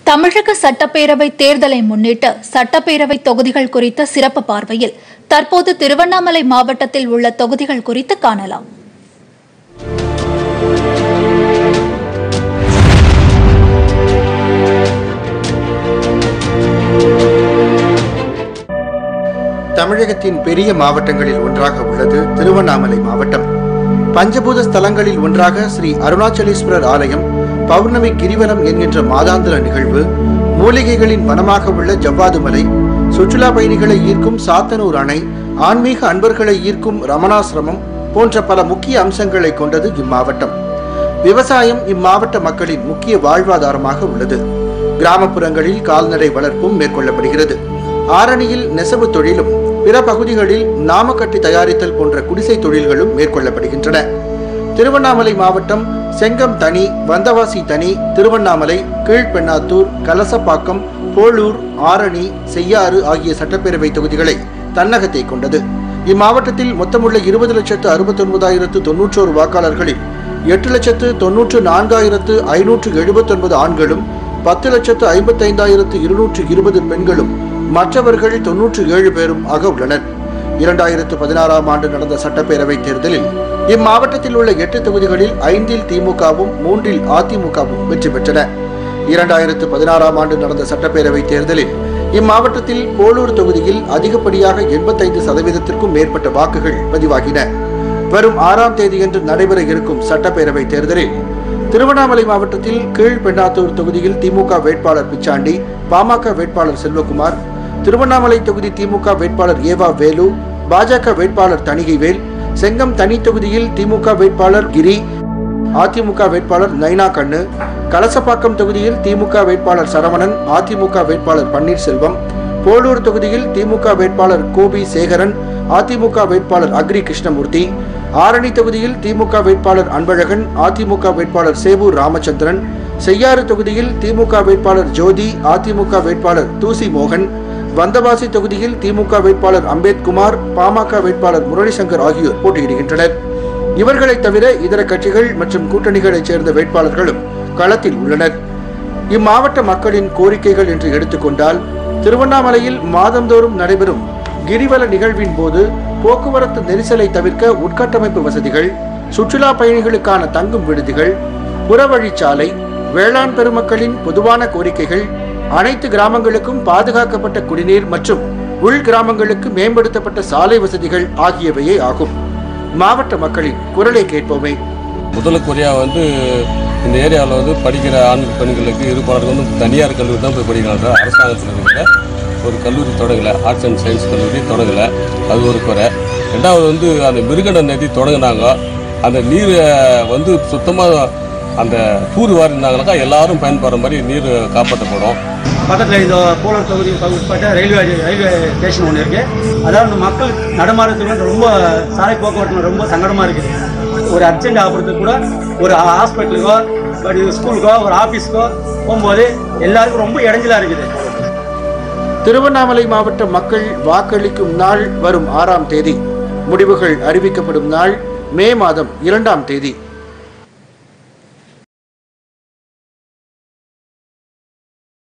தமிழக சட்டப்பேரவை தேர்தலை முன்னிட்டு சட்டப்பேரவை தொகுதிகள் குறித்த சிறப்பு பார்வையில் தற்போது திருவண்ணாமலை மாவட்டத்தில் உள்ள தொகுதிகள் குறித்து காணலாம் தமிழகத்தின் பெரிய மாவட்டங்களில் ஒன்றாக உள்ளது திருவண்ணாமலை மாவட்டம் பஞ்சபூத ஸ்தலங்களில் ஒன்றாக ஸ்ரீ அருணாச்சலேஸ்வரர் ஆலயம் பௌர்ணமி கிரிவலம் என்கின்ற மாதாந்திர நிகழ்வு மூலிகைகளின் வனமாக உள்ள ஜவ்வாது மலை சுற்றுலா பயணிகளை ஈர்க்கும் சாத்தனூர் அணை ஆன்மீக அன்பர்களை ஈர்க்கும் ரமணாசிரமம் போன்ற பல முக்கிய அம்சங்களை கொண்டது இம்மாவட்டம் விவசாயம் இம்மாவட்ட மக்களின் முக்கிய வாழ்வாதாரமாக உள்ளது கிராமப்புறங்களில் கால்நடை வளர்ப்பும் மேற்கொள்ளப்படுகிறது ஆரணியில் நெசவு தொழிலும் பிற பகுதிகளில் நாமக்கட்டி தயாரித்தல் போன்ற குடிசை தொழில்களும் மேற்கொள்ளப்படுகின்றன திருவண்ணாமலை மாவட்டம் செங்கம் தனி வந்தவாசி தனி திருவண்ணாமலை கீழ்பெண்ணாத்தூர் கலசப்பாக்கம் போளூர் ஆரணி செய்யாறு ஆகிய சட்டப்பேரவை தொகுதிகளை தன்னகத்தை கொண்டது இம்மாவட்டத்தில் மொத்தமுள்ள இருபது லட்சத்து அறுபத்தொன்பதாயிரத்து தொன்னூற்றோரு வாக்காளர்களில் எட்டு லட்சத்து தொன்னூற்று நான்காயிரத்து ஐநூற்று எழுபத்தொன்பது ஆண்களும் பத்து லட்சத்து ஐம்பத்தைந்தாயிரத்து இருநூற்று இருபது பெண்களும் மற்றவர்கள் தொன்னூற்று ஏழு பேரும் ஆக உள்ளனர் இரண்டாயிரத்து பதினாறாம் ஆண்டு நடந்த சட்டப்பேரவை தேர்தலில் இம்மாவட்டத்தில் உள்ள எட்டு தொகுதிகளில் ஐந்தில் திமுகவும் மூன்றில் அதிமுகவும் வெற்றி பெற்றன இரண்டாயிரத்து பதினாறாம் ஆண்டு நடந்த சட்டப்பேரவை தேர்தலில் இம்மாவட்டத்தில் போலூர் தொகுதியில் அதிகப்படியாக எண்பத்தைந்து சதவீதத்திற்கும் மேற்பட்ட வாக்குகள் பதிவாகின வரும் ஆறாம் தேதியன்று நடைபெற இருக்கும் சட்டப்பேரவை தேர்தலில் திருவண்ணாமலை மாவட்டத்தில் கீழ்பெண்ணாத்தூர் தொகுதியில் திமுக வேட்பாளர் பிச்சாண்டி பாமக வேட்பாளர் செல்வகுமார் திருவண்ணாமலை தொகுதி திமுக வேட்பாளர் ஏவா வேலு பாஜக வேட்பாளர் தணிகைவேல் செங்கம் தனி தொகுதியில் திமுக வேட்பாளர் கிரி அதிமுக வேட்பாளர் நைனா கண்ணு கலசப்பாக்கம் தொகுதியில் திமுக வேட்பாளர் சரவணன் அதிமுக வேட்பாளர் பன்னீர்செல்வம் போலூர் தொகுதியில் திமுக வேட்பாளர் கோபி சேகரன் அதிமுக வேட்பாளர் அக்ரி கிருஷ்ணமூர்த்தி ஆரணி தொகுதியில் திமுக வேட்பாளர் அன்பழகன் அதிமுக வேட்பாளர் சேவூர் ராமச்சந்திரன் செய்யாறு தொகுதியில் திமுக வேட்பாளர் ஜோதி அதிமுக வேட்பாளர் தூசி மோகன் வந்தவாசி தொகுதியில் திமுக வேட்பாளர் அம்பேத்குமார் பாமக வேட்பாளர் முரளிசங்கர் ஆகியோர் போட்டியிடுகின்றனர் இவர்களைத் தவிர இதர கட்சிகள் மற்றும் கூட்டணிகளைச் சேர்ந்த வேட்பாளர்களும் களத்தில் உள்ளனர் இம்மாவட்ட மக்களின் கோரிக்கைகள் என்று எடுத்துக்கொண்டால் திருவண்ணாமலையில் மாதந்தோறும் நடைபெறும் கிரிவல நிகழ்வின் போது போக்குவரத்து நெரிசலை தவிர்க்க உட்கட்டமைப்பு வசதிகள் சுற்றுலா பயணிகளுக்கான தங்கும் விடுதிகள் புறவழிச்சாலை வேளாண் பெருமக்களின் பொதுவான கோரிக்கைகள் அனைத்து கிராமங்களுக்கும் பாதுகாக்கப்பட்ட குடிநீர் மற்றும் உள் கிராமங்களுக்கு மேம்படுத்தப்பட்ட சாலை வசதிகள் ஆகியவையே ஆகும் மாவட்ட மக்களின் குரலை கேட்போமே முதல் குறையாக வந்து இந்த ஏரியாவில் வந்து படிக்கிற ஆண் பெண்களுக்கு இருப்பாளர்கள் வந்து தனியார் கல்லூரி தான் போய் படிக்கிறாங்க அரசாங்கத்தில் இருக்கிற ஒரு கல்லூரி தொடங்கலை ஆர்ட்ஸ் அண்ட் சயின்ஸ் கல்லூரி தொடங்கலை அது ஒரு குறை ரெண்டாவது வந்து அந்த மிருகட நதி தொடங்கினாங்க அந்த நீரை வந்து சுத்தமாக அந்த தூர் வாரினாங்கனாக்கா எல்லாரும் பயன்படுற மாதிரி நீர் காப்பாற்றப்படும் பக்கத்தில் இந்த போலூர் தொகுதி உட்பட்ட ரயில்வே ரயில்வே ஸ்டேஷன் ஒன்று இருக்குது அதாவது இந்த மக்கள் நடமாடுறதுக்கு வந்து ரொம்ப சாலை போக்குவரத்து ரொம்ப சங்கடமாக இருக்குது ஒரு அர்ஜென்ட் ஆகிறதுக்கு கூட ஒரு ஹாஸ்பிட்டலுக்கோ ஒரு ஸ்கூலுக்கோ ஒரு ஆஃபீஸுக்கோ போகும்போது எல்லாருக்கும் ரொம்ப இடைஞ்சலாக இருக்குது திருவண்ணாமலை மாவட்ட மக்கள் வாக்களிக்கும் நாள் வரும் ஆறாம் தேதி முடிவுகள் அறிவிக்கப்படும் நாள் மே மாதம் இரண்டாம் தேதி